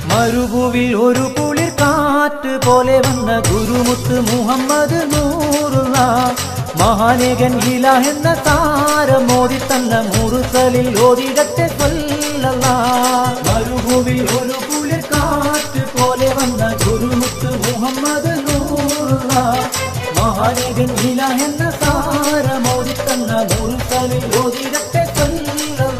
മരുഭൂവിൽ ഒരു കുളിർ കാറ്റ് പോലെ വന്ന ഗുരുമുത്ത് മുഹമ്മദ് നൂറുള്ള മഹാനേകൻ ഇല എന്ന താരം മോദി തന്ന മുറുസലിൽ ഓതിടത്തെ കൊല്ലല്ല മരുഭൂവിൽ ഒരു കുളിർ കാറ്റ് പോലെ വന്ന ഗുരുമുത്ത് മുഹമ്മദ് നൂറുള്ള മഹാനേകൻ ഇല എന്ന താരം മോദി തന്ന മുറുസലിൽ ഓതിടത്തെ കൊല്ലല്ല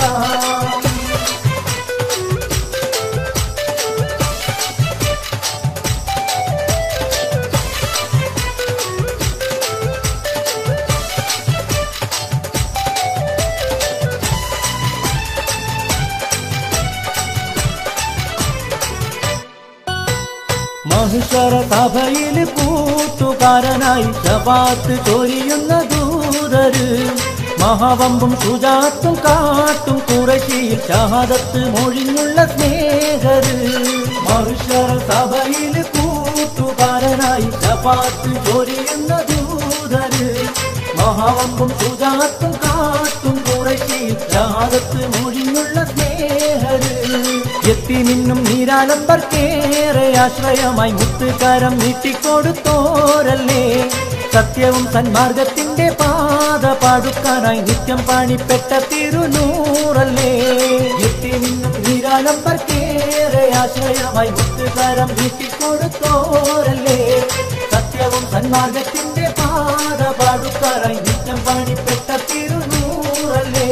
മഹിഷറ സഭയിൽ കൂട്ടുകാരനായി ശപാത്ത് ചൊരിയുന്ന ദൂതര് മഹാവമ്പും സുജാത്തും കാട്ടും കുറശിയിൽ ഷഹാദത്ത് മൊഴിഞ്ഞുള്ള സ്നേഹര് മഹിഷറ സഭയിൽ കൂട്ടുകാരനായി ശപാത്ത് ചൊരിയുന്ന ദൂതര് മഹാവമ്പും സുജാത്തും കാട്ടും കുറശിയിൽ ഷഹാദത്ത് മൊഴിഞ്ഞുള്ള സ്നേഹര് എത്തി നിന്നും നീരാലംബർക്കേറെ ആശ്രയമായി മുത്തുകാരം നീട്ടിക്കൊടുത്തോരല്ലേ സത്യവും സന്മാർഗത്തിന്റെ പാത പാടുക്കാനായി നിത്യം പാണിപ്പെട്ട തിരുനൂറല്ലേ എത്തി നിന്നും നീരാലംബർക്കേറെ ആശ്രയമായി മുത്തുകാരം നീട്ടിക്കൊടുത്തോരല്ലേ സത്യവും സന്മാർഗത്തിന്റെ പാത പാടുക്കാനായി നിത്യം പാണിപ്പെട്ട തിരുനൂറല്ലേ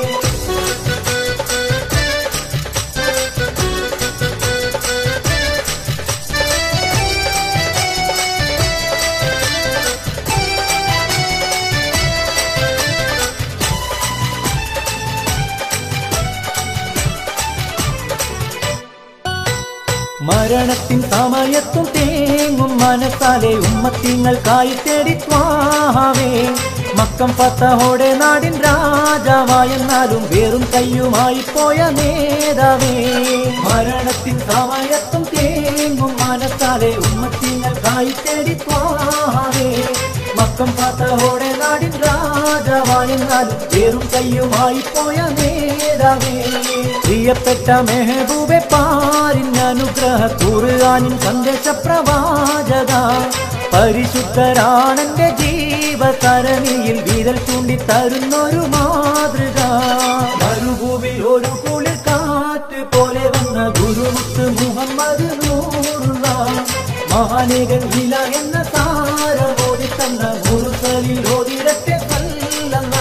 മരണത്തിൻ സമയത്തും തേങ്ങും മനസ്സാലെ ഉമ്മത്തിങ്ങൾക്കായി തേടിത്വാവേ മക്കം പത്തഹോടെ നാടിൻ രാജാവായെന്നാലും വേറും കയ്യുമായി പോയ നേതാവേ മരണത്തിൻ സമയത്തും തേങ്ങും മനസ്സാലെ ഉമ്മത്തിങ്ങൾക്കായി തേടിത്വാവേ മക്കം പത്തഹോടെ നാടിൻ രാജാവായെന്നാലും വേറും കയ്യുമായി പോയ നേതാവേ പ്രിയപ്പെട്ട മെഹബൂബെ പാരിൻ അനുഗ്രഹ കുറുകാനിൻ സന്ദേശ പ്രവാചക പരിശുദ്ധരാണെന്റെ ജീവതരണിയിൽ വിരൽ ചൂണ്ടി തരുന്നൊരു മാതൃക മരുഭൂവിൽ ഒരു കുളിർ കാറ്റ് പോലെ വന്ന ഗുരുമുത്ത് മുഹമ്മദ് നൂറുള്ള മഹാനേകൻ ഇല എന്ന താരമോടി തന്ന മുറുസലിൽ ഓതിരത്തെ കല്ലല്ല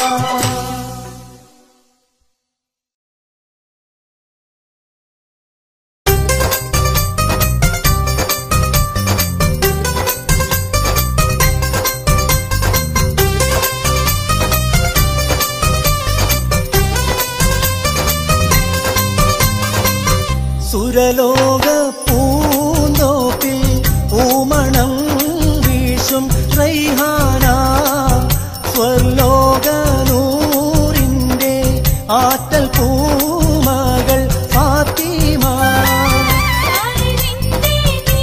സുരലോക പൂന്തോപ്പിൽ പൂമണം വീശും റൈഹാന സ്വർലോക നൂറിൻ്റെ ആറ്റൽ പൂമകൾ ഫാത്തിമ അറിവിന്റെ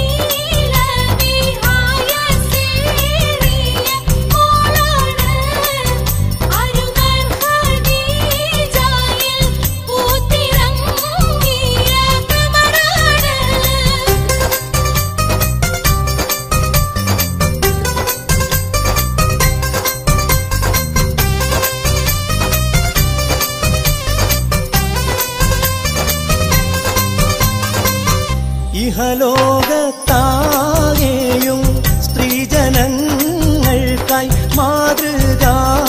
നീലവിഹായ സേറിയ മോളാണ് അരുമർ ഖദീജയിൽ പൂത്തിറങ്ങിയ കമറാണ് ഇഹലോകത്താകെയും സ്ത്രീജനങ്ങൾക്കായി മാതൃക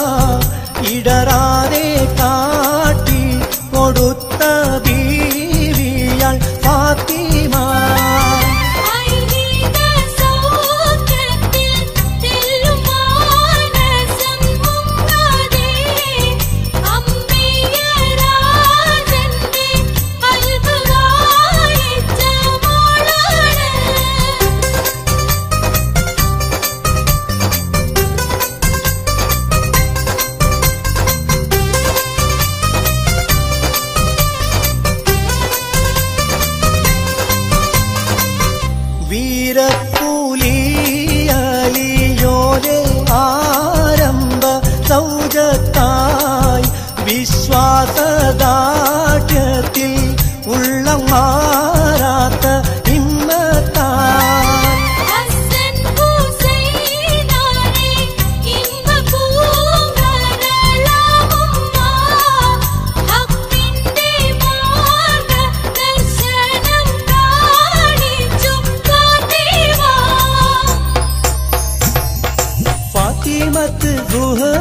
ഇടറാതെ കാട്ടി കൊടുത്ത ബീവിയാൾ ഫാത്തിമ ഐഹിക സൗഖ്യത്തിൽ തെല്ലും മാനസം മുങ്ങാതെ അമ്പിയ രാജന്റെ കൽബ് വായിച്ച മോളാണ്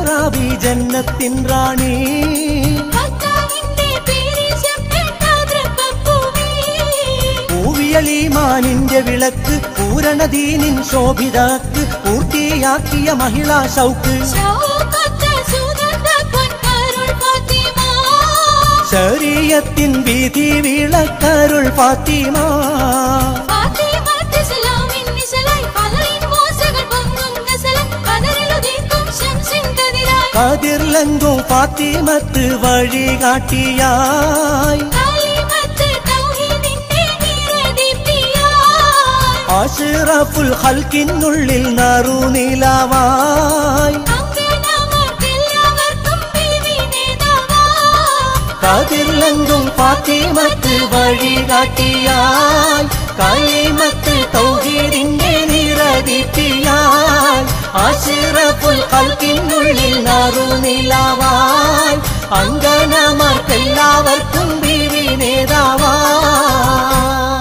മെഹറാബി ജന്നത്തിൻ റാണി ഭർത്താവിന്റെ പേര് ശബ്ദത്താതൃപ്പൂവേ പൂവിയലീമാനിന്റെ വിളക്ക് പൂരണദീനിൻ ശോഭിതാക്ക് പൂർത്തിയാക്കിയ മഹിളാ ശൗക്ക് ഷൗക്കത്ത് സുഗന്ധ പൊൻകരുൾ ഫാത്തിമ ശരീയത്തിൻ വീതി വിളക്കരുൾ ഫാത്തിമ ഫാത്തിമത്ത് ഇസ്ലാമിൻ നിശലായി പലയിൻ മോശകൾ പൊങ്ങും നസലായി കതറിലുദിക്കും ശംസിൻ കതിരായി കതിർലങ്കും ഫാത്തിമത്ത് വഴികാട്ടിയായി കാലിമത്ത് തൗഹീദിന്റെ നിറദീപ്തിയായി അഷ്റഫുൽ ഹൽക്കിനുള്ളിൽ നറുനിലവായി അങ്കണമർക്കെല്ലാവർക്കും ബീവി നേതാവായി കതിർലങ്കും ഫാത്തിമത്ത് വഴികാട്ടിയായി കലിമത്ത് തൗഹീദിന്റെ നിറദീപ്തിയായി അഷ്റഫുൽ ഹൽക്കിനുള്ളിൽ നറുനിലവായി അങ്കണമാർക്കെല്ലാവർക്കും ബീവി നേതാവായി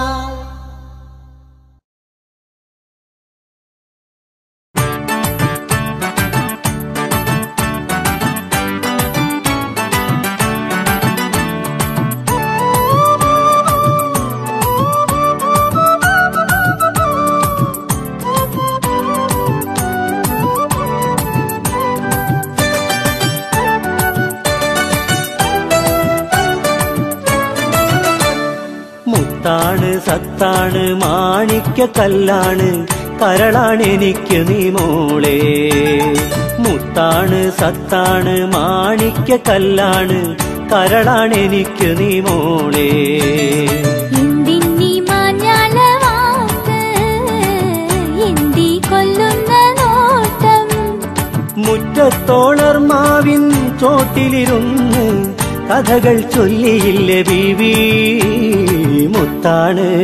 മുത്താണ് സത്താണ് മാണിക്യ കല്ലാണ് കരളാണ് എനിക്ക് നീ മോളെ മുത്താണ് സത്താണ് മാണിക്യ കല്ലാണ് കരളാണ് എനിക്ക് നീ മോളെ എന്തിന്നീ മാഞ്ഞാല വാക്ക് എന്തി കൊല്ലുന്ന നോട്ടം മുറ്റത്തോളർമാവിൻ ചോട്ടിലിരുന്ന് കഥകൾ ചൊല്ലിയില്ലേ ബീവി മുത്താണ്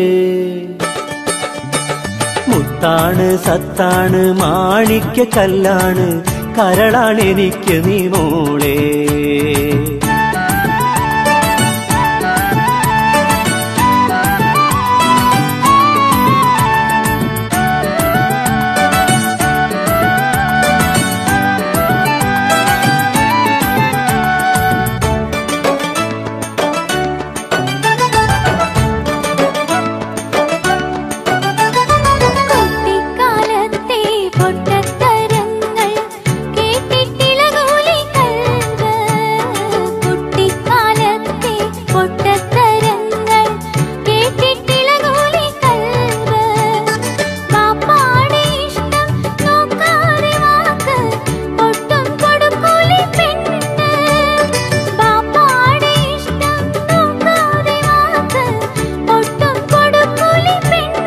മുത്താണ് സത്താണ് മാണിക്യ കല്ലാണ് കരളാണ് എനിക്ക് നീ മോളെ കുട്ടിക്കാലത്തെ പൊട്ടത്തരങ്ങൾ കേട്ടിട്ടിളകൂലി കൽവ് കുട്ടിക്കാലത്തെ പൊട്ടത്തരങ്ങൾ കേട്ടിട്ടിളകൂലി കൽവ് ബാപ്പാടെ ഇഷ്ടം നോക്കാതെ വാക്ക് ഒട്ടും കൊടുക്കൂലി പെണ്ണ് ബാപ്പാടെ ഇഷ്ടം നോക്കാതെ വാക്ക് ഒട്ടും കൊടുക്കൂലി പെണ്ണ്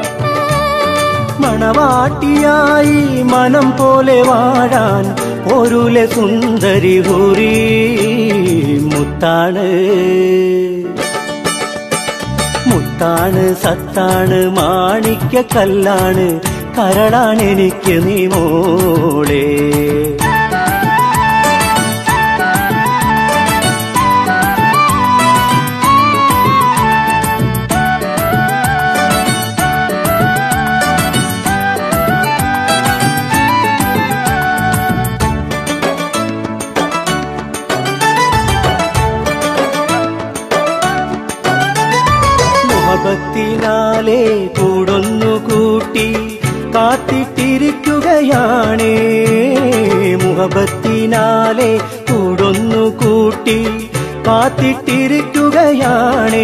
മണവാട്ടിയായി മനം പോലെ വാഴാൻ ഒരുലെ സുന്ദരി ഹുറി മുത്താണ് മുത്താണ് സത്താണ് മാണിക്യ കല്ലാണ് കരളാണ് എനിക്ക് നീ മോളെ മുഹബത്തിനാലെ കൂടൊന്നു കൂട്ടി കാത്തിട്ടിരിക്കുകയാണേ മുഹബത്തിനാലെ കൂടൊന്നു കൂട്ടി കാത്തിട്ടിരിക്കുകയാണേ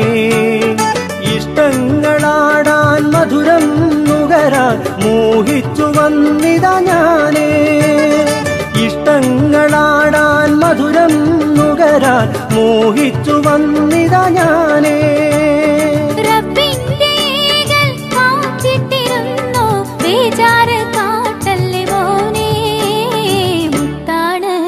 ഇഷ്ടങ്ങളാടാൻ മധുരം നുകരാൻ മോഹിച്ചു വന്നിതാ ഞാനേ ഇഷ്ടങ്ങളാടാൻ മധുരം നുകരാൻ മോഹിച്ചു വന്നിതാ ഞാനേ റബ്ബിന്റെ ഏകൽ കാത്തിട്ടിരുന്നു ബേജാറ് കാട്ടല്ലേ മോനെ മുത്താണ്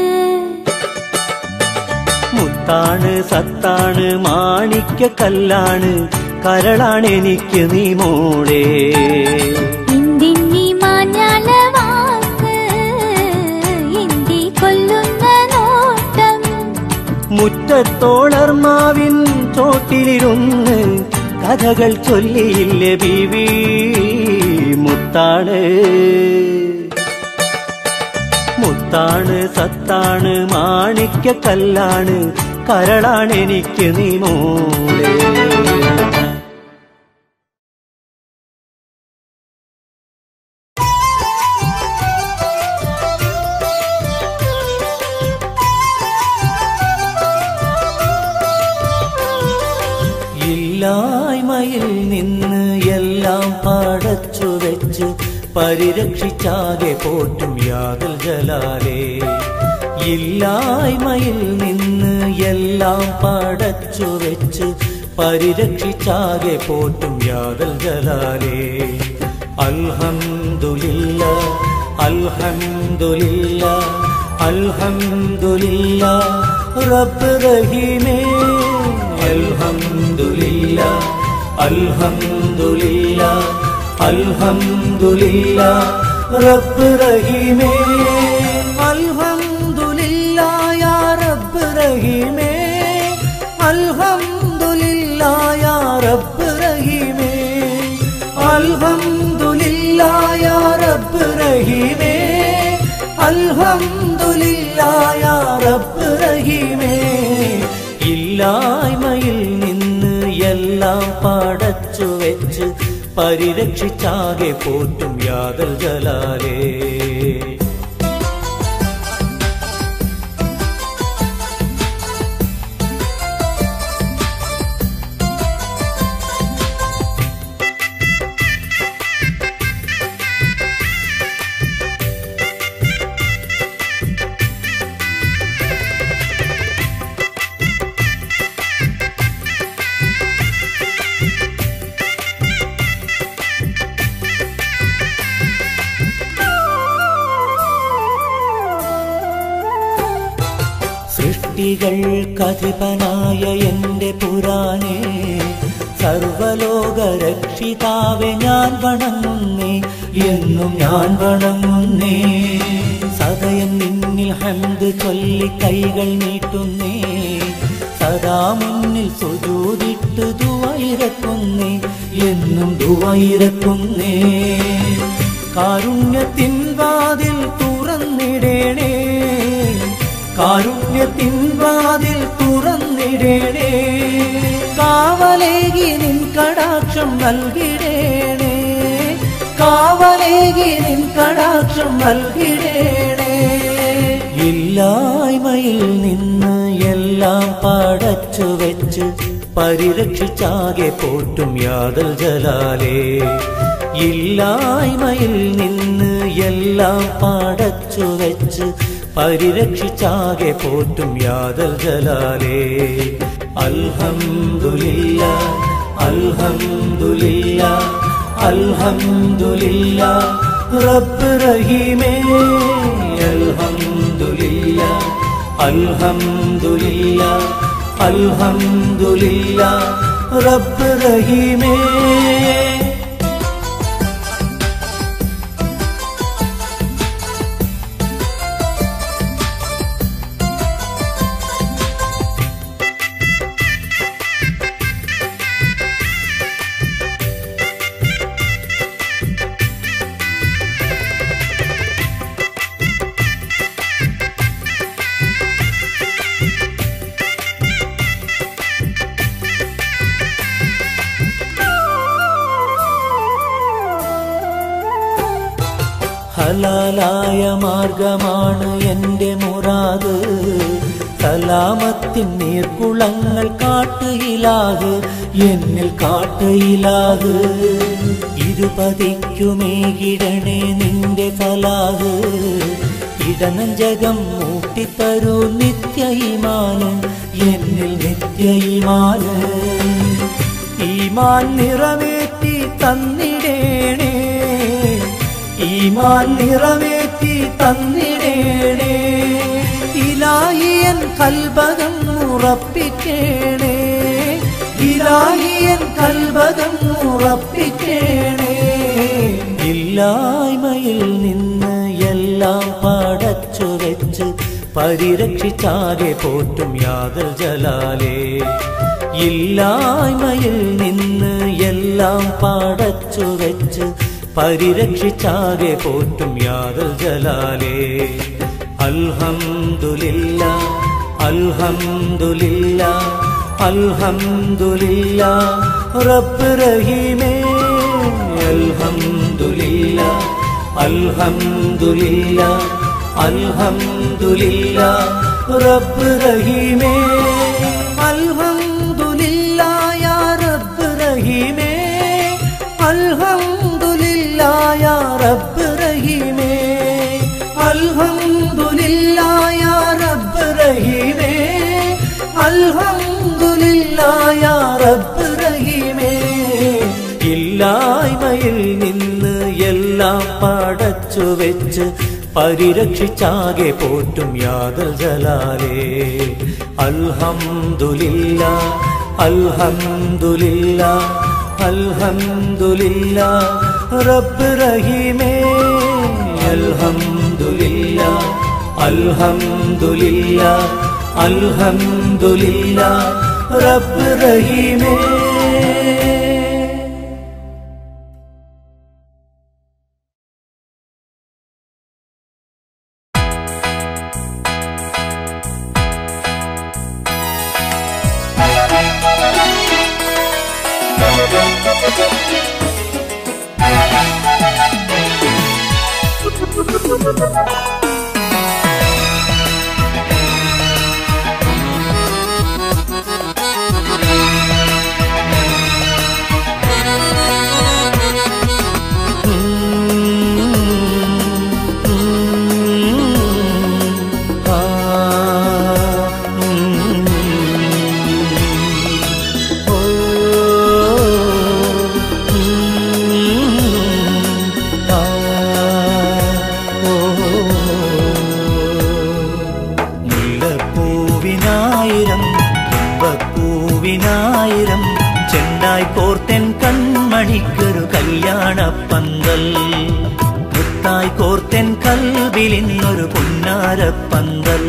മുത്താണ് സത്താണ് മാണിക്യ കല്ലാണ് കരളാണ് എനിക്ക് നീ മോളെ ഇന്തിന്നി മാഞ്ഞാല വാക്ക് ഇന്തി കൊല്ലുന്ന നോട്ടം മുറ്റത്തോളർമാവിൻ ചോട്ടിലിരുന്ന് കഥകൾ ചൊല്ലിയില്ലേ ബീവി മുത്താണ് മുത്താണ് മുത്താണ് സത്താണ് മാണിക്യ കല്ലാണ് കരളാണ് എനിക്ക് നീ മോളെ ഇല്ലായ്മയിൽ നിന്ന് എല്ലാം പടച്ചു വെച്ച് പരിരക്ഷിച്ചാകെ പോറ്റും യാതൽ ജലാലേ ഇല്ലായ്മയിൽ നിന്ന് എല്ലാം പടച്ചു വെച്ച് പരിരക്ഷിച്ചാകെ പോറ്റും യാതൽ ജലാലേ അൽഹംദുലില്ല അൽഹംദുലില്ല അൽഹംദുലില്ല റബ്ബ് റഹീമേ അൽഹംദുലില്ല അൽഹംദുലില്ല അൽഹംദുലില്ല റബ്ബ് റഹീമേ അൽഹംദുലില്ല യാ റബ്ബ് റഹീമേ അൽഹംദുലില്ല യാ റബ്ബ് റഹീമേ അൽഹംദുലില്ല യാ റബ്ബ് റഹീമേ അൽഹംദുലില്ല യാ റബ്ബ് റഹീമേ ഇല്ലായ്മയിൽ നിന്ന് എല്ലാം പടച്ചു വെച്ച് പരിരക്ഷിച്ചാകെ പോറ്റും യാതൽ ജലാലേ സൃഷ്ടികൾക്കധിപനായ എന്റെ പുരാനേ സർവലോക രക്ഷിതാവെ ഞാൻ വണങ്ങുന്നേ എന്നും ഞാൻ വണങ്ങുന്നേ സദയം നിന്നിൽ ഹന്ത് ചൊല്ലി കൈകൾ നീട്ടുന്നേ സദാ മുന്നിൽ സുജൂതിട്ട് ദുവയിരക്കുന്നേ എന്നും ദുവയിരക്കുന്നേ കാരുണ്യത്തിൻ വാതിൽ തുറന്നിടേണേ കാരുണ്യത്തിൻ വാതിൽ തുറന്നിടേണേ കാവലേകി നിൻ കടാക്ഷം നൽകിടേണേ കാവലേകി നിൻ കടാക്ഷം നൽകിടേണേ ഇല്ലായ്മയിൽ നിന്ന് എല്ലാം പടച്ചു വെച്ച് പരിരക്ഷിച്ചാകെ പോറ്റും യാതൽ ജലാലേ ഇല്ലായ്മയിൽ നിന്ന് എല്ലാം പടച്ചു വെച്ച് പരിരക്ഷിച്ചാകെ പോറ്റും യാതൽ ജലാലേ അൽഹംദുലില്ല അൽഹംദുലില്ല അൽഹംദുലില്ല റബ്ബ് റഹീമേ അൽഹംദുലില്ല അൽഹംദുലില്ല അൽഹംദുലില്ല റബ്ബ് റഹീമേ ഹലാലായ മാർഗമാണ് എൻ്റെ മുറാത് സലാമത്തിൻ നീർക്കുളങ്ങൾ കാട്ടുയിലാക് എന്നിൽ കാട്ടുയിലാക് ഇരുപതിക്കുമേകിടണേ നിന്റെ ഫലാഹ് ഇടനഞ്ചകം മൂട്ടിത്തരൂ നിത്യയിമാന് എന്നിൽ നിത്യയിമാന് ഈമാൻ നിറവേറ്റി തന്നിടേണേ ഈമാൻ നിറവേറ്റി തന്നിടേണേ ഇലാഹിയൻ കൽബകം ഉറപ്പിക്കേണേ ഇലാഹിയൻ കൽബകം ഉറപ്പിക്കേണേ ഇല്ലായ്മയിൽ നിന്ന് എല്ലാം പടച്ചു വെച്ച് പരിരക്ഷിച്ചാകെ പോറ്റും യാതൽ ജലാലേ ഇല്ലായ്മയിൽ നിന്ന് എല്ലാം പടച്ചു വെച്ച് പരിരക്ഷിച്ചാകെ പോറ്റും യാതൽ ജലാലേ അൽഹംദുലില്ല അൽഹംദുലില്ല അൽഹംദുലില്ല റബ്ബ് റഹീമേ അൽഹംദുലില്ല അൽഹംദുലില്ല അൽഹംദുലില്ല റബ്ബ് റഹീമേ അൽഹംദുലില്ല യാ റബ്ബ് റഹീമേ അൽഹംദുലില്ല യാ റബ്ബ് റഹീമേ അൽഹംദുലില്ല യാ റബ്ബ് റഹീമേ അൽഹംദുലില്ല യാ റബ്ബ് റഹീമേ ഇല്ലായ്മയിൽ നിന്ന് എല്ലാം പടച്ചു വെച്ച് പരിരക്ഷിച്ചാകെ പോറ്റും യാദൽ ജലാലേ അൽഹംദുലില്ല അൽഹംദുലില്ല അൽഹംദുലില്ല റബ്ബ് റഹീമേ അൽഹംദുലില്ല അൽഹംദുലില്ല അൽഹംദുലില്ല റബ്ബ് റഹീമേ മുല്ലപ്പൂവിനായിരം തുമ്പപ്പൂവിനായിരം ചെണ്ടായി കോർത്തൻ കൺമണിക്കൊരു കല്യാണ പന്തൽ മുത്തായി കോർത്തൻ കൽവിലിന്നൊരു പുന്നാരപ്പന്തൽ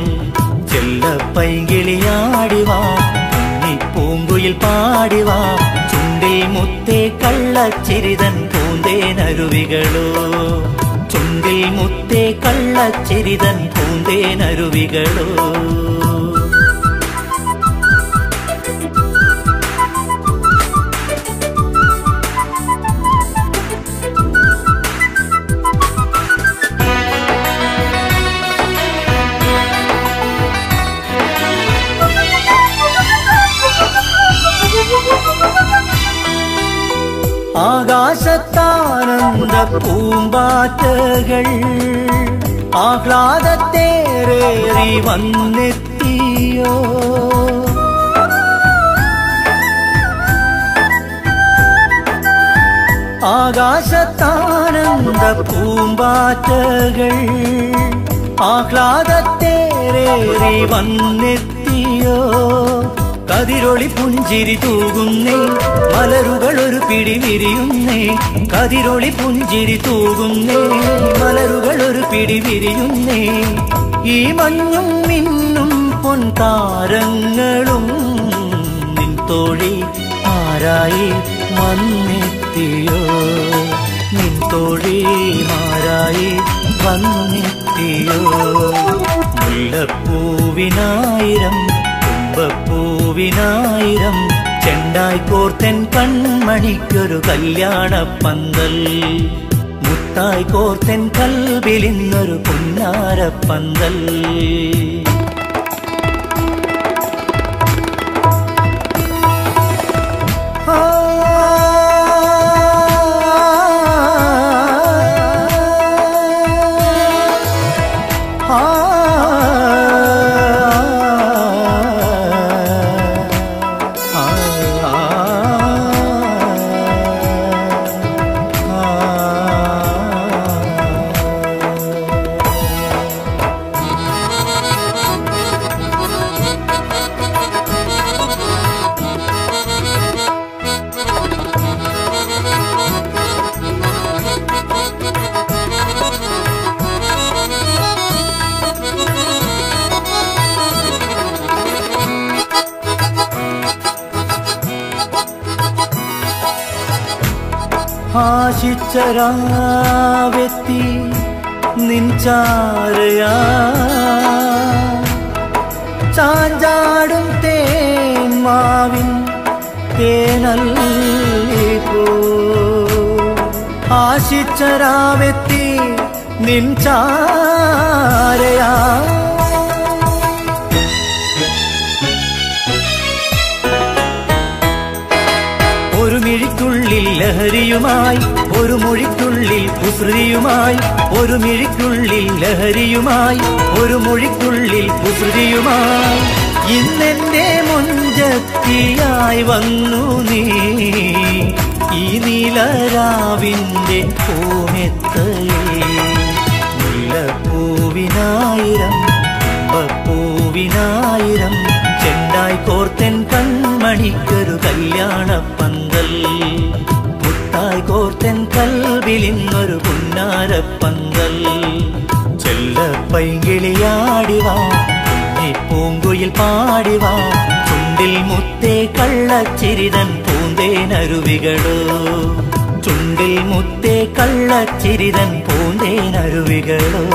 ചെല്ലപ്പൈകിളിയാടിവാ പൂങ്കുയിൽ പാടിവാ ചുണ്ടിൽ മുത്തേ കള്ളച്ചിരിതൻ പൂന്തേനരുവികളോ ചുണ്ടിൽ മുത്തേ കള്ളച്ചിരിതൻ പൂന്തേനരുവികളോ ആകാശത്താനന്ദ പൂമ്പാറ്റകൾ ആഹ്ലാദത്തേറേറി വന്നെത്തിയോ ആകാശത്താനന്ദ പൂമ്പാറ്റകൾ ആഹ്ലാദത്തേറേറി വന്നെത്തിയോ കതിരൊളി പുഞ്ചിരി തൂകുന്നേ മലരുകൾ ഒരു പിടി വിരിയുന്നേ കതിരൊളി പുഞ്ചിരി തൂകുന്നേ മലരുകൾ ഒരു പിടി വിരിയുന്നേ ഈ മഞ്ഞും മിന്നും പൊൻതാരങ്ങളും നിൻ തോഴി ആരായി വന്നെത്തിയോ നിൻ തോഴി മാരായി വന്നെത്തിയോ മുല്ലപ്പൂവിനായിരം തുമ്പപ്പൂവിനായിരം ചെണ്ടായി കോർത്തൻ കൺമണിക്കൊരു കല്യാണ പന്തൽ മുത്തായി കോർത്തൻ കൽവിലിന്നൊരു പുന്നാരപ്പന്തൽ ആശിച്ചരാവെത്തി നിൻചാരയാ ചാഞ്ചാടും തേന്മാവിൻ തേനല്ലി പോ ആശിച്ചരാവെത്തി നിൻചാരയാ ഒരു മിഴിക്കുള്ളിൽ ലഹരിയുമായി ഒരു മൊഴിക്കുള്ളിൽ കുസൃതിയുമായി ഒരു മിഴിക്കുള്ളിൽ ലഹരിയുമായി ഒരു മൊഴിക്കുള്ളിൽ കുസൃതിയുമായി ഇന്നെന്റെ മുഞ്ചത്തിയായി വന്നു നീ ഈ നീലരാവിന്റെ പൂമെത്തയേ മുല്ലപ്പൂവിനായിരം പൂവിനായിരം ചെണ്ടായി കോർത്തൻ കൺമണിക്കൊരു കല്യാണപ്പന്തൽ മുത്തായി കോർത്തൻ കൽവിലിന്നൊരു പുന്നാരപ്പന്തൽ ചെല്ലപ്പൈകിളിയാടിവാ പൂങ്കുയിൽ പാടിവാ ചുണ്ടിൽ മുത്തേ കള്ളച്ചിരിതൻ പൂന്തേനരുവികളോ ചുണ്ടിൽ മുത്തേ കള്ളച്ചിരിതൻ പൂന്തേനരുവികളോ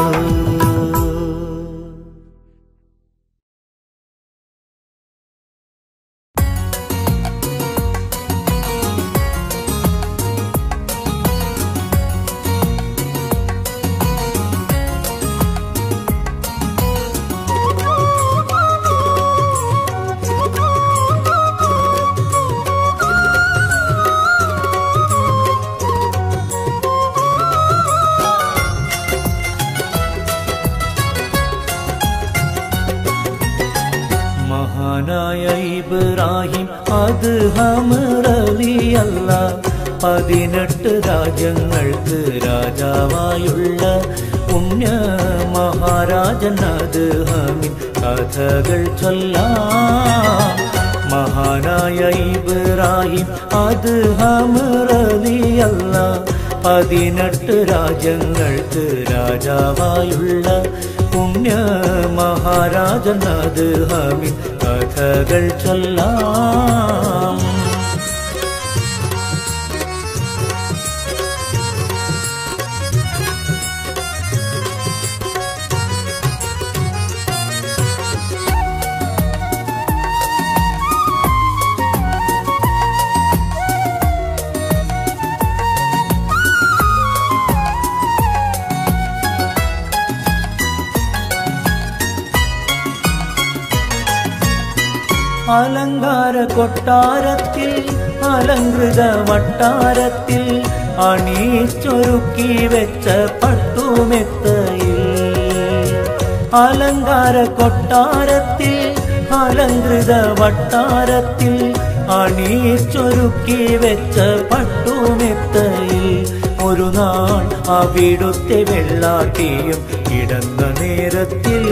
മഹാനായ ഇബ്രാഹിം അത് ഹമറലിയല്ല പതിനെട്ട് രാജ്യങ്ങൾക്ക് രാജാവായുള്ള പുണ്യ മഹാരാജൻ അത് ഹമിൻ കഥകൾ ചൊല്ലാം മഹാനായ ഇബ്രാഹിം അത് ഹമറലിയല്ല പതിനെട്ട് രാജ്യങ്ങൾക്ക് രാജാവായുള്ള പുണ്യ മഹാരാജൻ അത് ഹമിൻ കഥകൾ ചൊല്ലാം അലങ്കാര കൊട്ടാരത്തിൽ അലങ്കൃത വട്ടാരത്തിൽ അണിയിച്ചൊരുക്കി വെച്ച പട്ടുമെത്തയിൽ അലങ്കാര കൊട്ടാരത്തിൽ അലങ്കൃത വട്ടാരത്തിൽ അണിയിച്ചൊരുക്കി വെച്ച പട്ടുമെത്തയിൽ ഒരു നാൾ അവിടുത്തെ വെള്ളാട്ടിയും കിടന്ന നേരത്തിൽ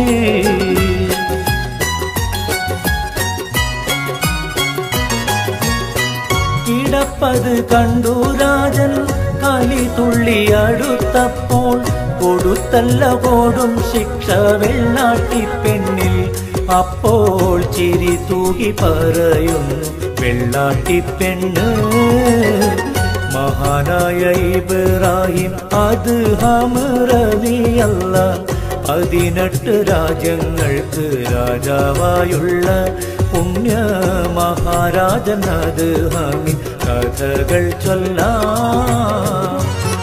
കിടപ്പത് കണ്ടു രാജൻ കലി തുള്ളി അടുത്തപ്പോൾ കൊടുത്തല്ല കോടും ശിക്ഷ വെള്ളാട്ടി പെണ്ണിൽ അപ്പോൾ ചിരി തൂകി പറയുന്നു വെള്ളാട്ടി പെണ്ണ് മഹാനായ ഇബ്രാഹിം അത് ഹമറവിയല്ല പതിനെട്ട് രാജ്യങ്ങൾക്ക് രാജാവായുള്ള പുണ്യ മഹാരാജൻ അത് ഹമി കഥകൾ ചൊല്ലാം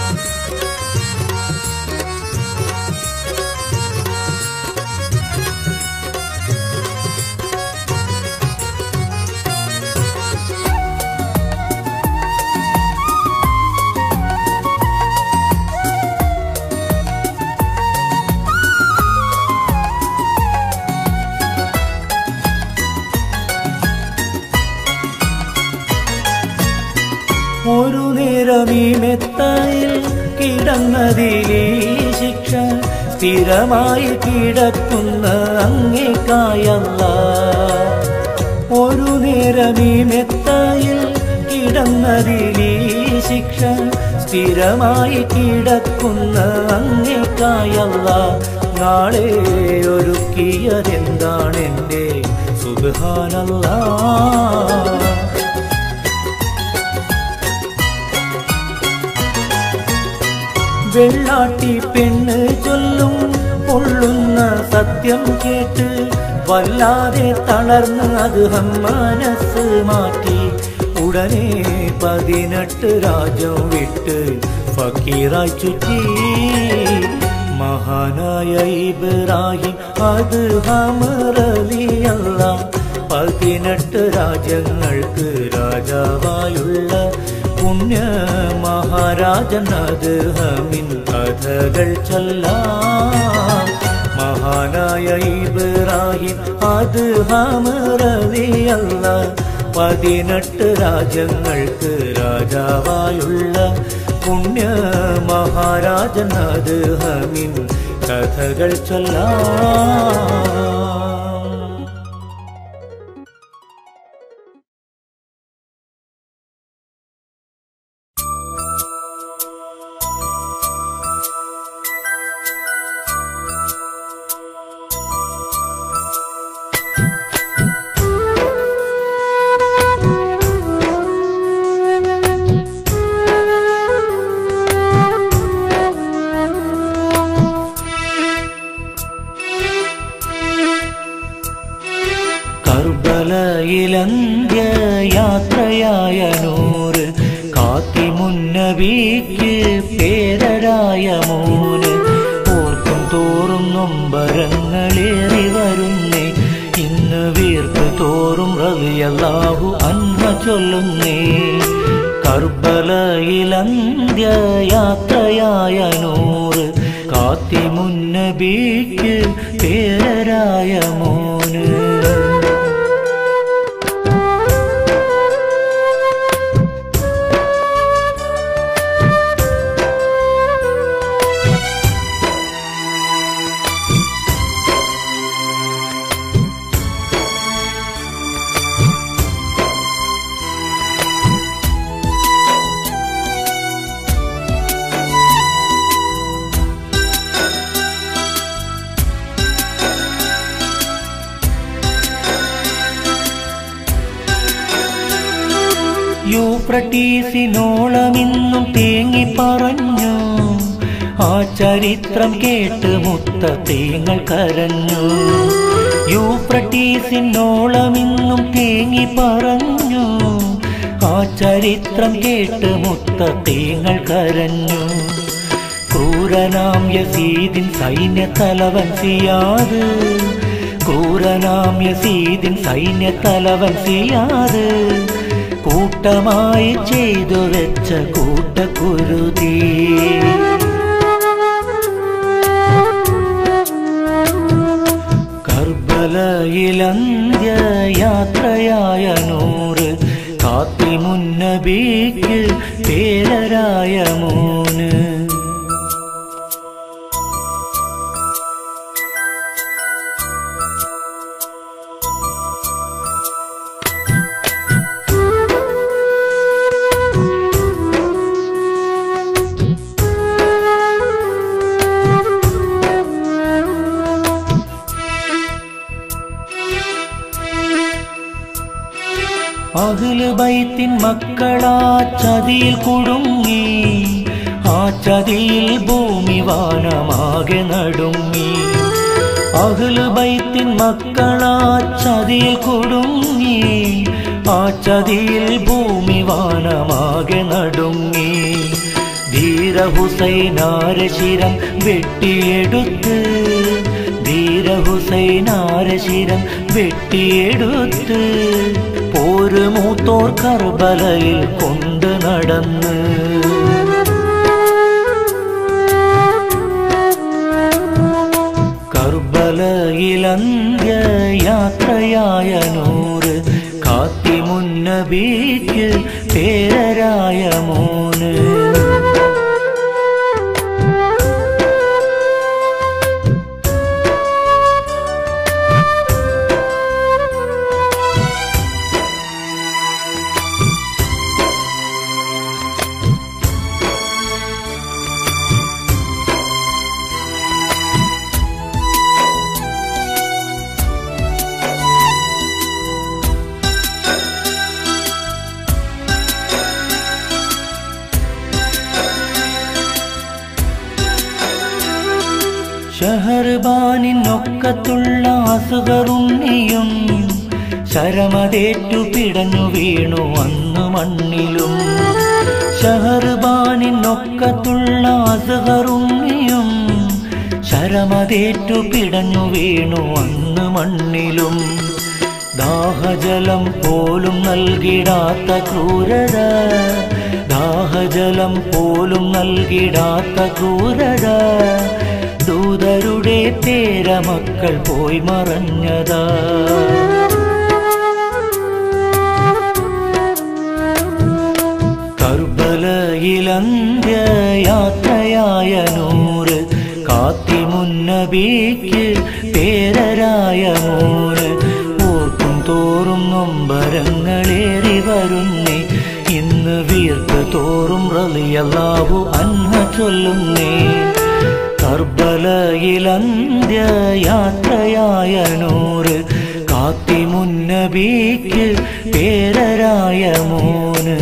ഒരു നേരം ഈ മെത്തയിൽ കിടന്നതിലീ ശിക്ഷ സ്ഥിരമായി കിടക്കുന്ന അങ്ങേക്കായല്ല ഒരു നേരം ഈ മെത്തയിൽ കിടന്നതിലീ ശിക്ഷ സ്ഥിരമായി കിടക്കുന്ന അങ്ങേക്കായല്ല നാളെ ഒരുക്കിയതെന്താണെന്റെ സുബാനല്ലാ വെള്ളാട്ടി പെണ്ണ് ചൊല്ലും പൊള്ളുന്ന സത്യം കേട്ട് വല്ലാതെ തളർന്ന് അത് മനസ്സ് മാറ്റി ഉടനെ പതിനെട്ട് രാജ്യം വിട്ട് ഫക്കീറായി ചുറ്റി മഹാനായ ഇബ്രാഹിം അത് ഹമറലിയല്ല പതിനെട്ട് രാജ്യങ്ങൾക്ക് രാജാവായുള്ള പുണ്യ മഹാരാജൻ അത് ഹമിൻ കഥകൾ ചൊല്ലാം മഹാനായ ഇബ്രാഹിം അത് ഹമറലിയല്ല പതിനെട്ട് രാജ്യങ്ങൾക്ക് രാജാവായുള്ള പുണ്യ മഹാരാജൻ അത് ഹമിൻ കഥകൾ ചൊല്ലാം കർബലയിലന്ത്യ യാത്രയായ നൂറ് കാത്തി മുന്നബിക്ക് പേരരായ മൂന്ന് ഓർക്കും തോറും നൊമ്പരങ്ങളേറി വരുന്നേ ഇന്ന് വീർപ്പ് തോറും റളിയല്ലാഹു അന്മ ചൊല്ലുന്നേ കർബലയിലന്ത്യ യാത്രയായ നൂറ് കാത്തി മുന്നബിക്ക് പേരരായ മോന് യൂപ്രട്ടീസിനോളമിന്നും തേങ്ങി പറഞ്ഞു ആ ചരിത്രം കേട്ട് മുത്ത തേങ്ങൾ കരഞ്ഞു യൂപ്രട്ടീസിനോളമിന്നും തേങ്ങി പറഞ്ഞു ആ ചരിത്രം കേട്ട് മുത്ത തേങ്ങൾ കരഞ്ഞു ക്രൂരനാം യസീദിൻ സൈന്യ തലവൻ സിയാത് ക്രൂരനാം യസീദിൻ സൈന്യ തലവൻ സിയാത് കൂട്ടമായി ചെയ്തു വെച്ച കൂട്ടക്കുരുതി കർബലയിലന്ത്യ യാത്രയായ നൂറ് കാത്തി മുന്നബിക്ക് പേരരായ മൂന്ന് അഖില് ബൈത്തിൻ മക്കളാ ചതിയിൽ കുടുങ്ങി ആ ചതിയിൽ ഭൂമി വാനമാകെ നടുങ്ങി അഖില് ബൈത്തിൻ മക്കളാ ചതിയിൽ കുടുങ്ങി ആ ചതിയിൽ ഭൂമി വാനമാകെ നടുങ്ങി ധീര ഹുസൈനാരശിരം വെട്ടിയെടുത്ത് ധീര ഹുസൈനാരശിരം വെട്ടിയെടുത്ത് പോര് മൂത്തോർ കർബലയിൽ കൊണ്ട് നടന്ന് കർബലയിലന്ത്യ യാത്രയായ നൂറ് കാത്തി മുന്നബിക്ക് പേരരായ മോന് ഷഹർബാനിനൊക്കത്തുള്ള അസുഖറുണ്ണിയും ശരമതേറ്റു പിടഞ്ഞു വീണു അന്ന് മണ്ണിലും ഷഹർബാനിനൊക്കത്തുള്ള അസുഖറുണ്ണിയും ശരമതേറ്റു പിടഞ്ഞു വീണു അന്ന് മണ്ണിലും ദാഹജലം പോലും നൽകിടാത്ത ക്രൂരത ദാഹജലം പോലും നൽകിടാത്ത ക്രൂരത ദൂതരുടെ പേരമക്കൾ പോയി മറഞ്ഞതാ കർബലയിലന്ത്യ യാത്രയായ നൂറ് കാത്തിമുന്നബിക്ക് പേരരായ മൂന്ന് ഓർക്കും തോറും നൊമ്പരങ്ങളേറി വരുന്നേ ഇന്ന് വീർപ്പ് തോറും റളിയല്ലാഹു അൻഹ ചൊല്ലുന്നേ കർബലയിലന്ത്യ യാത്രയായ നൂറ് കാത്തിമുന്നബിക്ക് പേരരായ മൂന്ന്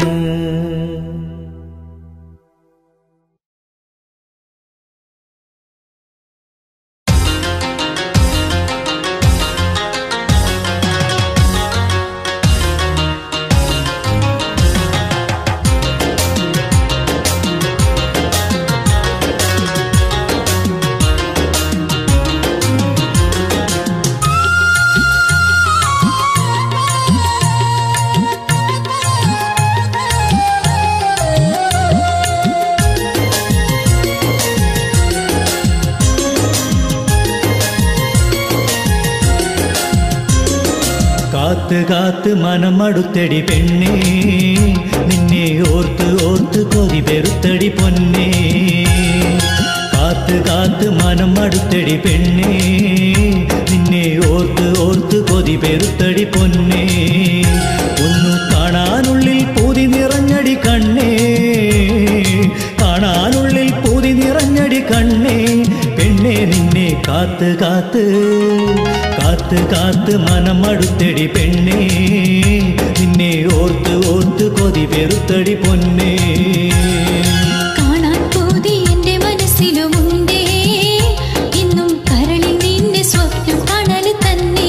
കാത്ത് കാത്ത് മനം അടുത്തടി പെണ്ണേ നിന്നെ ഓർത്ത് ഓർത്ത് കൊതി പെരുത്തടി പൊന്നേ കാത്ത് കാത്ത് മനം അടുത്തടി പെണ്ണേ നിന്നെ ഓർത്ത് ഓർത്ത് കൊതി പെരുത്തടി പൊന്നേ ഒന്നു കാണാനുള്ളിൽ പൂതി നിറഞ്ഞടി കണ്ണേ കാണാനുള്ളിൽ പൂതി നിറഞ്ഞടി കണ്ണേ പെണ്ണെ നിന്നെ കാത്ത് കാത്ത് കാത്ത് കാത്ത് മനം അടുത്തടി പെണ്ണേ നിന്നെ ഓർത്ത് ഓർത്ത് കൊതി പെരുത്തടി പൊന്നേ കാണാൻ പൂതി എന്റെ മനസ്സിലുമുണ്ടേ ഇന്നും കരളിൽ നിന്നെ സ്വപ്നം കാണൽ തന്നെ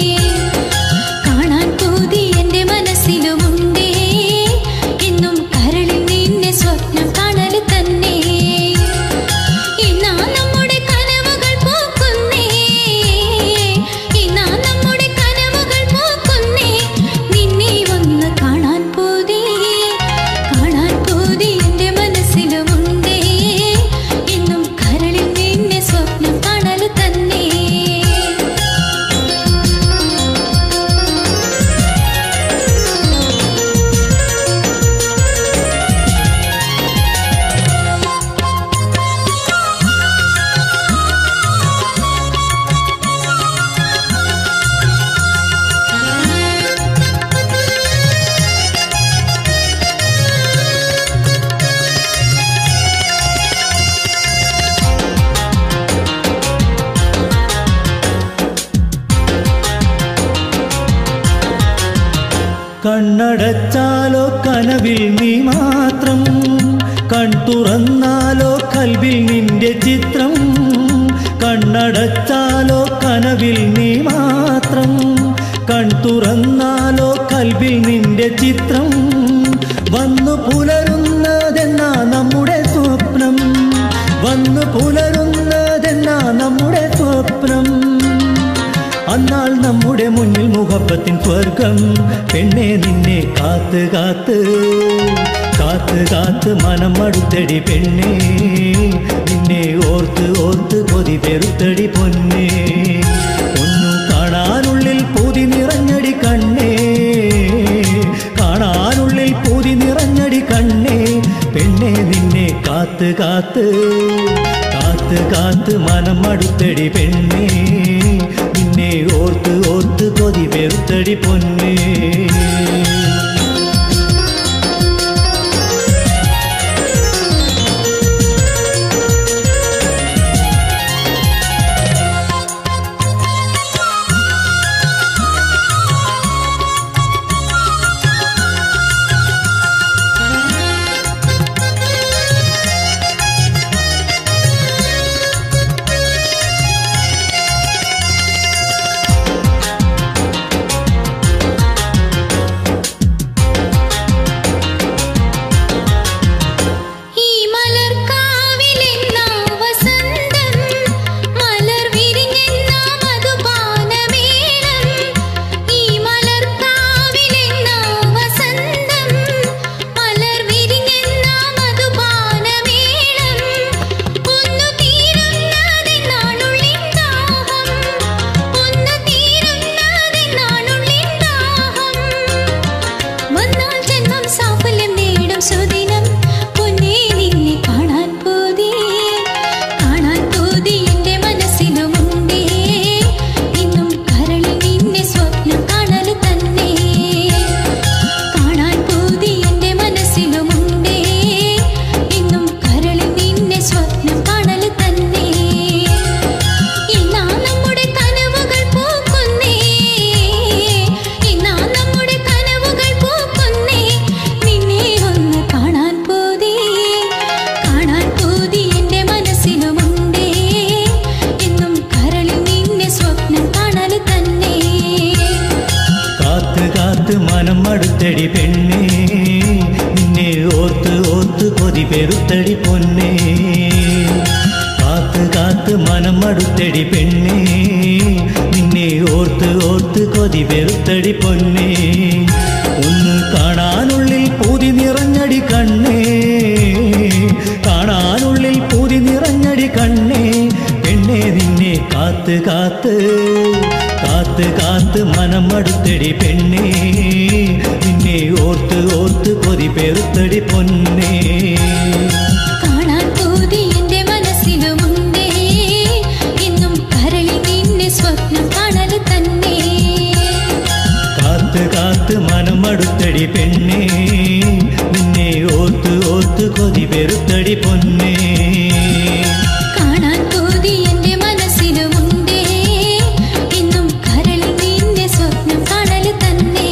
കാണാൻ പൂതി എന്റെ മനസ്സിലുമുണ്ടേ ഇന്നും കരളിൽ നിന്നെ സ്വപ്നം കാണൽ തന്നെ ഇന്നാ നമ്മുടെ കനവുകൾ പൂക്കുന്നേ ഇന്നാ നമ്മുടെ കനവുകൾ പൂക്കുന്നേ നിന്നെ വന്ന് കാണാൻ പൂതി കാണാൻ പൂതി എന്റെ മനസ്സിലുമുണ്ടേ ഇന്നും കരളിൽ നിന്നെ സ്വപ്നം കാണൽ തന്നെ കണ്ണടച്ചാലോ കനവിൽ നീ മാത്രം കൺ തുറന്നാലോ കൽവിൽ നിന്റെ ചിത്രം കണ്ണടച്ചാലോ കനവിൽ നീ മാത്രം കൺ തുറന്നാലോ കൽവിൽ നിന്റെ ചിത്രം വന്നു പുലരുന്നതെന്നാ നമ്മുടെ സ്വപ്നം വന്നു പുലരുന്നതെന്നാ നമ്മുടെ സ്വപ്നം അന്നാൾ നമ്മുടെ മുന്നിൽ മുഹബത്തിൻ സ്വർഗം പെണ്ണെ നിന്നെ കാത്ത് കാത്ത് കാത്ത് കാത്ത് മനം അടുത്തടി പെണ്ണെ നിന്നെ ഓർത്ത് ഓർത്ത് കൊതി പെരുത്തടി പൊന്നേ ഒന്നു കാണാനുള്ളിൽ പൂതി നിറഞ്ഞടി കണ്ണേ കാണാനുള്ളിൽ പൂതി നിറഞ്ഞടി കണ്ണേ പെണ്ണെ നിന്നെ കാത്ത് കാത്ത് കാത്ത് കാത്ത് മനം അടുത്തടി പെണ്ണേ നിന്നെ ഓർത്ത് ഓർത്ത് കൊതി പെരുത്തടി പൊന്നേ ഓർത്ത് ഓർത്ത് കൊതി പെരുത്തടി പൊന്നേ കാത്ത് കാത്ത് മനം മടുത്തടി പെണ്ണേ നിന്നെ ഓർത്ത് ഓർത്ത് കൊതി പെരുത്തടി പൊന്നേ ഒന്ന് കാണാനുള്ളിൽ പൂതി നിറഞ്ഞടി കണ്ണേ കാണാനുള്ളിൽ പൂതി നിറഞ്ഞടി കണ്ണേ പെണ്ണേ നിന്നെ കാത്ത് കാത്ത് കാത്ത് കാത്ത് മനം മടുത്തടി പെണ്ണേ നിന്നെ ഓർത്ത് ഓർത്ത് കൊതി പെരുത്തടി പൊന്നേ കാണാൻ പൂതി എന്റെ മനസ്സിലുമുണ്ടേ ഇന്നും കരളിൽ നിന്നെ സ്വപ്നം കാണൽ തന്നെ കാത്ത് കാത്ത് മനം മടുത്തടി പെണ്ണേ നിന്നെ ഓർത്ത് ഓർത്ത് കൊതി പെരുത്തടി പൊന്നേ കാണാൻ പൂതി എന്റെ മനസ്സിലുമുണ്ടേ ഇന്നും കരളിൽ നിന്നെ സ്വപ്നം കാണൽ തന്നെ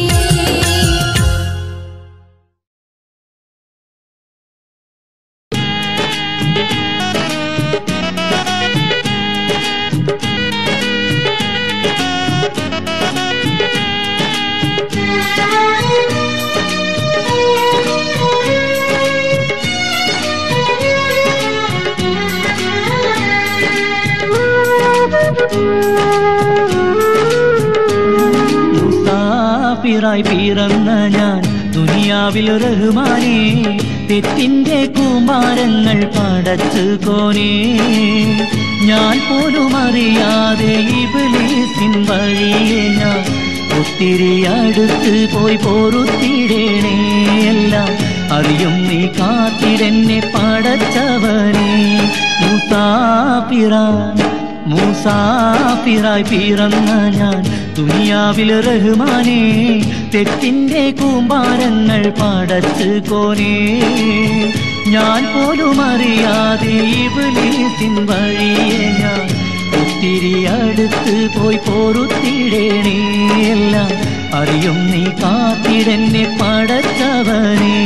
മുസാഫിറായി പിറന്ന ഞാൻ ദുനിയാവിൽ റഹ്മാനെ തെറ്റിന്റെ കൂമ്പാരങ്ങൾ പടച്ചു കോനേ ഞാൻ പോലും അറിയാതെ ഇബിലീസിൻ വഴിയെ ഞാൻ ഒത്തിരി അടുത്ത് പോയി പോറുത്തിടേണേ എല്ലാം അറിയും നീ കാത്തിരെന്നെ പടച്ചവനെ മുസാഫിറായി മൂസാഫിറായി പിറന്ന ഞാൻ ദുനിയാവിൽ റഹ്മാനെ തെറ്റിന്റെ കൂമ്പാരങ്ങൾ പടച്ച് കോനേ ഞാൻ പോലും അറിയാതെ ഇബിലീസിൻ വഴിയെ ഞാൻ ഒത്തിരി അടുത്ത് പോയി പോറുത്തിടേണേ എല്ലാം അറിയും നീ കാത്തിടെന്നെ പടച്ചവനേ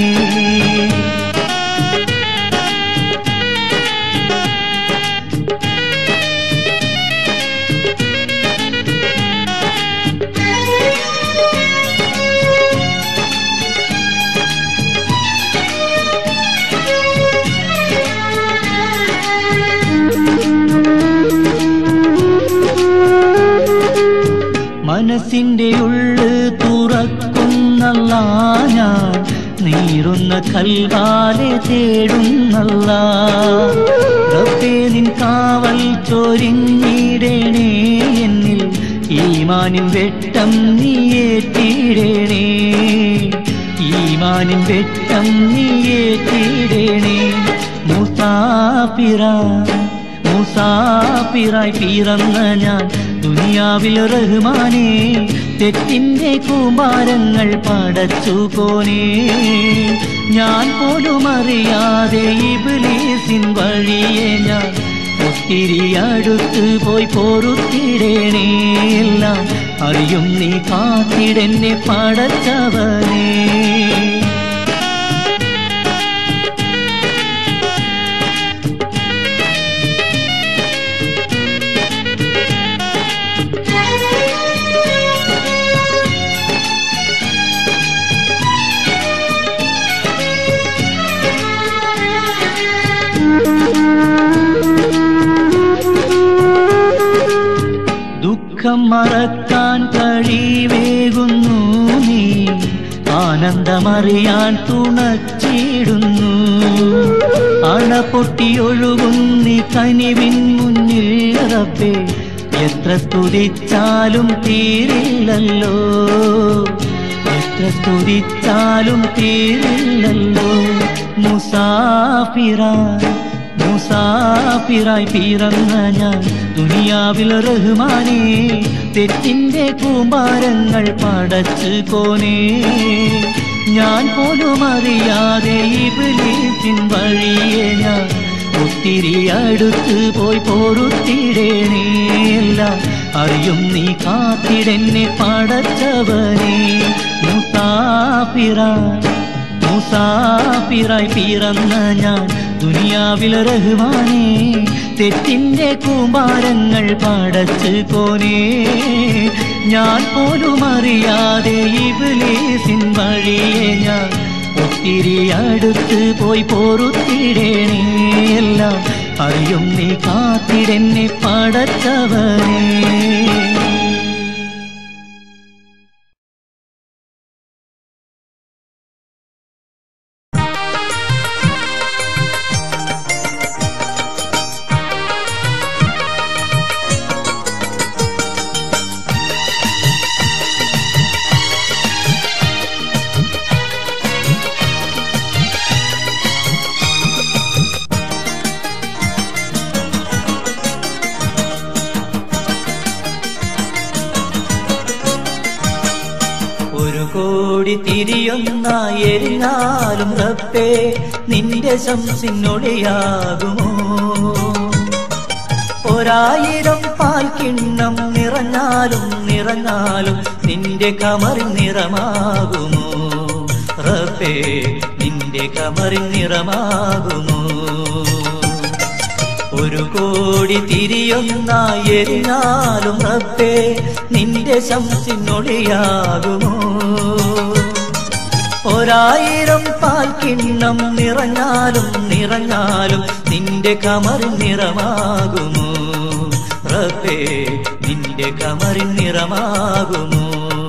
മനസ്സിന്റെ ഉള്ള് തുറക്കുന്നല്ല ഞാൻ നീറുന്ന കൽവാലെ തേടുന്നല്ല റബ്ബേ നിൻ കാവൽ ചൊരിഞ്ഞിടണേ എന്നിൽ ഈമാനിൻ വെട്ടം നീയേറ്റിടണേ ഈമാനിൻ വെട്ടം നീയേറ്റിടണേ മുസാഫിറ മുസാഫിറായി പിറന്ന ഞാൻ ദുനിയാവിൽ റഹ്മാനെ തെറ്റിന്റെ കൂമ്പാരങ്ങൾ പടച്ചു കോനേ ഞാൻ പോലും അറിയാതെ ഇബിലീസിൻ വഴിയെ ഞാൻ ഒത്തിരി അടുത്ത് പോയി പോറുത്തിടേണേ എല്ലാം അറിയും നീ കാത്തിടെന്നെ പടച്ചവനേ ദുഃഖം മറക്കാൻ കഴിവേകുന്നു നീ ആനന്ദമറിയാൻ തുണച്ചിടുന്നു അണ പൊട്ടിയൊഴുകുന്നി കനിവിൻ മുന്നിൽ റബ്ബേ എത്ര സ്തുതിച്ചാലും തീരില്ലല്ലോ എത്ര സ്തുതിച്ചാലും തീരില്ലല്ലോ മുസാഫിറായി മുസാഫിറായി പിറന്ന ഞാൻ ദുനിയാവിൽ റഹ്മാനെ തെറ്റിന്റെ കൂമ്പാരങ്ങൾ പടച്ച് കോനേ ഞാൻ പോലും അറിയാതെ ഇബിലീസിൻ വഴിയെ ഞാൻ ഒത്തിരി അടുത്ത് പോയി പോറുത്തിടേണേ എല്ലാം അറിയും നീ കാത്തിടെന്നെ പടച്ചവനെ മുസാഫിറായി മുസാഫിറായി പിറന്ന ഞാൻ ദുനിയാവിൽ റഹ്മാനെ തെറ്റിന്റെ കൂമ്പാരങ്ങൾ പടച്ച് കോനേ ഞാൻ പോലും അറിയാതെ ഇബിലീസിൻ വഴിയെ ഞാൻ ഇത്തിരി അടുത്ത് പോയി പോറുത്തിടേണേ എല്ലാം അറിയും നീ കാത്തിടെന്നെ പടച്ചവനേ ഒരു കോടി തിരിയൊന്നായി എരിഞ്ഞാലും റബ്ബേ നിന്റെ ശംസിനൊളിയാകുമോ ഒരായിരം പാൽ കിണ്ണം നിറഞ്ഞാലും നിറഞ്ഞാലും നിന്റെ കമറിൻ നിറമാകുമോ റബ്ബേ നിന്റെ കമറിൻ നിറമാകുമോ ഒരു കോടി തിരിയൊന്നായി എരിഞ്ഞാലും റബ്ബേ നിന്റെ ശംസിനൊളിയാകുമോ ഒരായിരം പാൽ കിണ്ണം നിറഞ്ഞാലും നിറഞ്ഞാലും നിന്റെ കമറിൻ നിറമാകുമോ റബ്ബേ നിന്റെ കമറിൻ നിറമാകുമോ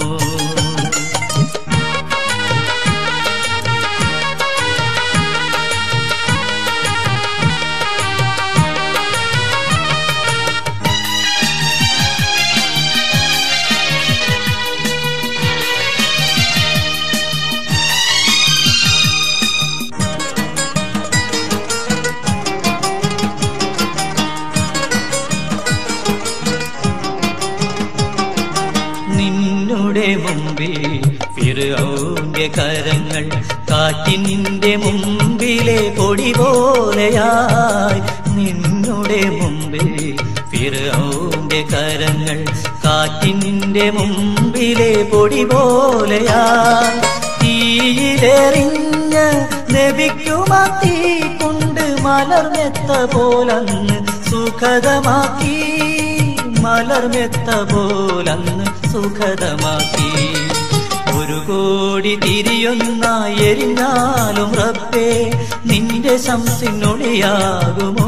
നിന്നുടെ മുമ്പിൽ ഫിറൗന്റെ കരങ്ങൾ കാറ്റിന്റെ മുമ്പിലെ പൊടി പോലെയായി നിന്നുടെ മുമ്പിൽ ഫിറൗന്റെ കരങ്ങൾ കാറ്റിന്റെ മുമ്പിലെ പൊടി പോലെയായി തീയിലെറിഞ്ഞ നബിക്കുമാ തീ കൊണ്ട് മലർമെത്ത പോലന്ന് സുഖതമാക്കി മലർമെത്ത പോലന്ന് സുഖതമാക്കി ഒരു കോടി തിരിയൊന്നായി എരിഞ്ഞാലും റബ്ബേ നിന്റെ ശംസിനൊളിയാകുമോ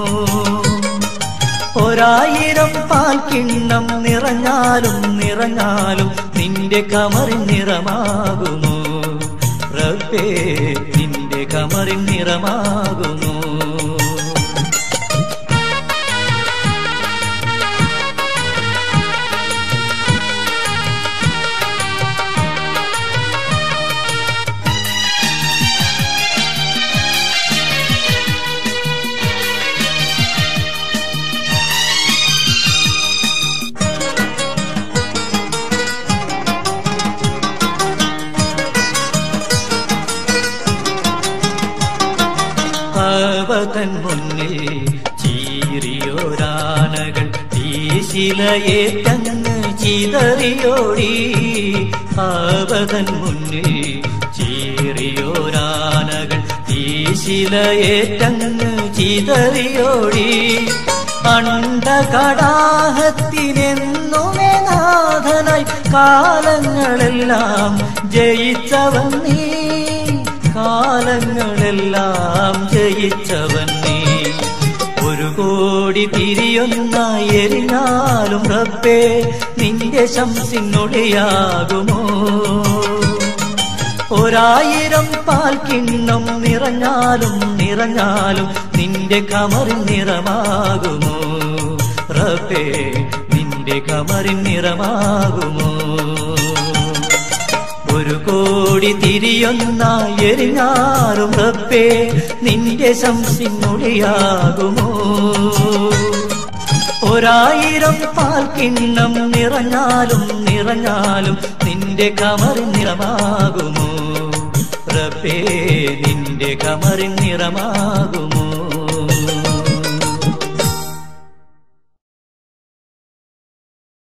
ഒരായിരം പാൽ കിണ്ണം നിറഞ്ഞാലും നിറഞ്ഞാലും നിന്റെ കമറിൻ നിറമാകുമോ റബ്ബേ നിന്റെ കമറിൻ നിറമാകുമോ അവതൻ മുന്നിൽ ചീറിയോരാനകൾ തീശിലയേറ്റങ്ങ് ചിതറിയോടി അവതൻ മുന്നിൽ ചീറിയോരാനകൾ തീശിലയേറ്റങ്ങ് ചിതറിയോടി അണ്ടകടാഹത്തിനെന്നുമേ നാഥനായി കാലങ്ങളെല്ലാം ജയിച്ചവൻ നീ കാലങ്ങളെല്ലാം ജയിച്ചവൻ നീ ഒരു കോടി തിരിയൊന്നായി എരിഞ്ഞാലും റബ്ബേ നിന്റെ ശംസിനൊളിയാകുമോ ഒരായിരം പാൽ കിണ്ണം നിറഞ്ഞാലും നിറഞ്ഞാലും നിന്റെ കമറിൻ നിറമാകുമോ റബ്ബേ നിന്റെ കമറിൻ നിറമാകുമോ ഒരു കോടി തിരിയൊന്നായി എരിഞ്ഞാലും റബ്ബേ നിന്റെ ശംസിനൊളിയാകുമോ ഒരായിരം പാൽ കിണ്ണം നിറഞ്ഞാലും നിറഞ്ഞാലും നിന്റെ കമറിൻ നിറമാകുമോ റബ്ബേ നിന്റെ കമറിൻ നിറമാകുമോ